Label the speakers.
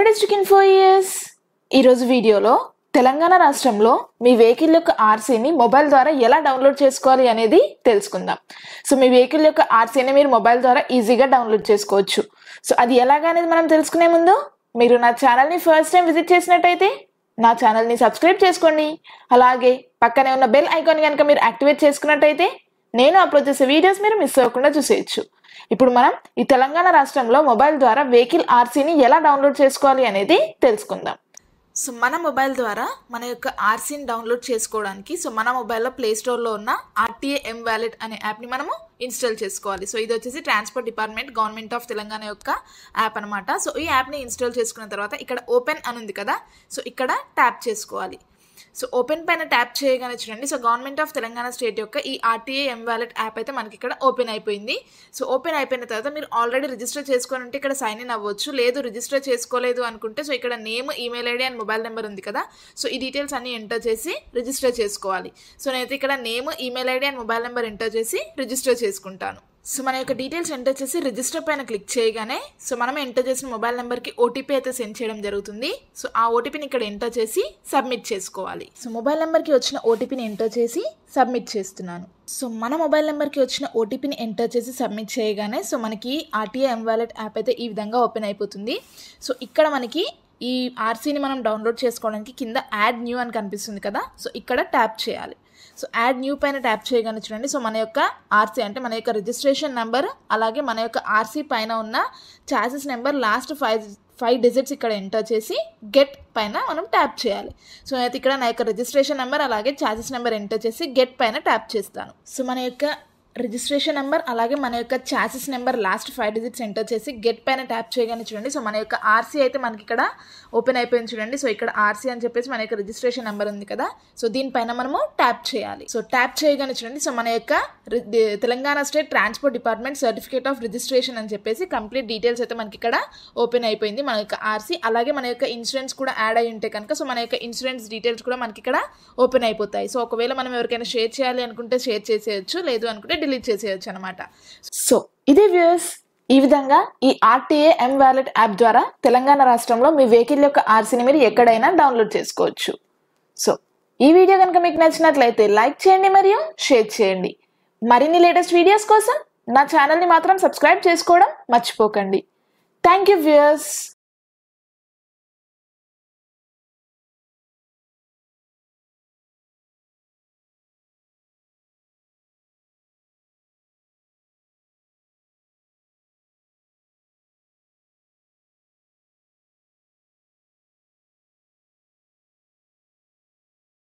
Speaker 1: latest info years ఈరోజు వీడియోలో తెలంగాణ రాష్ట్రంలో మీ వెహికల్ యొక్క ఆర్సీని మొబైల్ ద్వారా ఎలా డౌన్లోడ్ చేసుకోవాలి అనేది తెలుసుకుందాం సో మీ వెహికల్ యొక్క ఆర్సీని మీరు మొబైల్ ద్వారా ఈజీగా డౌన్లోడ్ చేసుకోవచ్చు సో అది ఎలాగా అనేది మనం తెలుసుకునే ముందు మీరు నా ఛానల్ని ఫస్ట్ టైం విజిట్ చేసినట్టయితే నా ఛానల్ని సబ్స్క్రైబ్ చేసుకోండి అలాగే పక్కనే ఉన్న బెల్ ఐకాన్ కనుక మీరు యాక్టివేట్ చేసుకున్నట్టయితే నేను అప్లోడ్ చేసే వీడియోస్ మీరు మిస్ అవ్వకుండా చూసేయచ్చు ఇప్పుడు మనం ఈ తెలంగాణ రాష్ట్రంలో మొబైల్ ద్వారా వెహికల్ ఆర్సీని ఎలా డౌన్లోడ్ చేసుకోవాలి అనేది తెలుసుకుందాం సో మన మొబైల్ ద్వారా మన యొక్క ఆర్సీని డౌన్లోడ్ చేసుకోవడానికి సో మన మొబైల్లో ప్లే స్టోర్లో ఉన్న ఆర్టీఏ ఎం వ్యాలెట్ అనే యాప్ని మనము ఇన్స్టాల్ చేసుకోవాలి సో ఇది వచ్చేసి transport department government of Telangana యొక్క యాప్ అనమాట సో ఈ యాప్ని ఇన్స్టాల్ చేసుకున్న తర్వాత ఇక్కడ ఓపెన్ అని ఉంది కదా సో ఇక్కడ ట్యాప్ చేసుకోవాలి సో ఓపెన్ పైన ట్యాప్ చేయగానే చూడండి so government of Telangana state యొక్క ఈ ఆర్టీఏ ఎం వ్యాలెట్ యాప్ అయితే మనకి ఇక్కడ ఓపెన్ అయిపోయింది సో ఓపెన్ అయిపోయిన తర్వాత మీరు ఆల్రెడీ రిజిస్టర్ చేసుకొని ఉంటే ఇక్కడ సైన్ ఇన్ అవ్వచ్చు లేదు రిజిస్టర్ చేసుకోలేదు అనుకుంటే సో ఇక్కడ name email ID and mobile number ఉంది కదా సో ఈ డీటెయిల్స్ అన్ని ఎంటర్ చేసి రిజిస్టర్ చేసుకోవాలి సో నేనైతే ఇక్కడ name email ID and mobile number enter చేసి రిజిస్టర్ చేసుకుంటాను సో మన యొక్క డీటెయిల్స్ ఎంటర్ చేసి రిజిస్టర్ పైన క్లిక్ చేయగానే సో మనం ఎంటర్ చేసిన మొబైల్ నెంబర్కి ఓటీపీ అయితే సెండ్ చేయడం జరుగుతుంది సో ఆ ఓటీపీని ఇక్కడ ఎంటర్ చేసి సబ్మిట్ చేసుకోవాలి సో మొబైల్ నెంబర్కి వచ్చిన ఓటీపీని ఎంటర్ చేసి సబ్మిట్ చేస్తున్నాను సో మన మొబైల్ నెంబర్కి వచ్చిన ఓటీపీని ఎంటర్ చేసి సబ్మిట్ చేయగానే సో మనకి ఆర్టీఏ ఎం వాలెట్ యాప్ అయితే ఈ విధంగా ఓపెన్ అయిపోతుంది సో ఇక్కడ మనకి ఈ ఆర్సీని మనం డౌన్లోడ్ చేసుకోవడానికి కింద యాడ్ న్యూ అని కనిపిస్తుంది కదా సో ఇక్కడ ట్యాప్ చేయాలి సో యాడ్ న్యూ పైన ట్యాప్ చేయగానే చూడండి సో మన యొక్క ఆర్సీ అంటే మన యొక్క రిజిస్ట్రేషన్ నెంబర్ అలాగే మన యొక్క ఆర్సీ పైన ఉన్న chassis number last five five digits ఇక్కడ ఎంటర్ చేసి గెట్ పైన మనం ట్యాప్ చేయాలి సో అయితే ఇక్కడ నా యొక్క రిజిస్ట్రేషన్ నెంబర్ అలాగే ఛార్జెస్ నెంబర్ ఎంటర్ చేసి గెట్ పైన ట్యాప్ చేస్తాను సో మన యొక్క రిజిస్ట్రేషన్ నెంబర్ అలాగే మన యొక్క chassis number last five digits enter చేసి గెట్ పైన ట్యాప్ చేయగానే చూడండి సో మన యొక్క ఆర్సీ అయితే మనకి ఇక్కడ ఓపెన్ అయిపోయింది చూడండి సో ఇక్కడ ఆర్సీ అని చెప్పేసి మన యొక్క రిజిస్ట్రేషన్ నెంబర్ ఉంది కదా సో దీనిపైన మనము ట్యాప్ చేయాలి సో ట్యాప్ చేయగానే చూడండి సో మన యొక్క రి- the- Telangana state transport department certificate of registration అని చెప్పేసి కంప్లీట్ డీటెయిల్స్ అయితే మనకి ఇక్కడ ఓపెన్ అయిపోయింది మన యొక్క ఆర్సీ అలాగే మన యొక్క ఇన్సూరెన్స్ కూడా యాడ్ అయి ఉంటే కనుక సో మన యొక్క ఇన్సూరెన్స్ డీటెయిల్స్ కూడా మనకి ఇక్కడ ఓపెన్ అయిపోతాయి సో ఒకవేళ మనం ఎవరికైనా షేర్ చేయాలి అనుకుంటే షేర్ చేసేయచ్చు లేదు అనుకుంటే డిలీట్ చేసేయచ్చు అనమాట సో ఇదే వ్యూస్ ఈ విధంగా ఈ ఆర్టీఏ ఎం వ్యాలెట్ యాప్ ద్వారా తెలంగాణ రాష్ట్రంలో మీ వెహికల్ యొక్క ఆర్సీని మీరు ఎక్కడైనా డౌన్లోడ్ చేసుకోవచ్చు సో ఈ వీడియో కనుక మీకు నచ్చినట్లయితే లైక్ చేయండి మరియు షేర్ చేయండి మరిన్ని లేటెస్ట్ వీడియోస్ కోసం నా ఛానల్ని మాత్రం సబ్స్క్రైబ్ చేసుకోవడం మర్చిపోకండి థ్యాంక్ యూ వ్యూయర్స్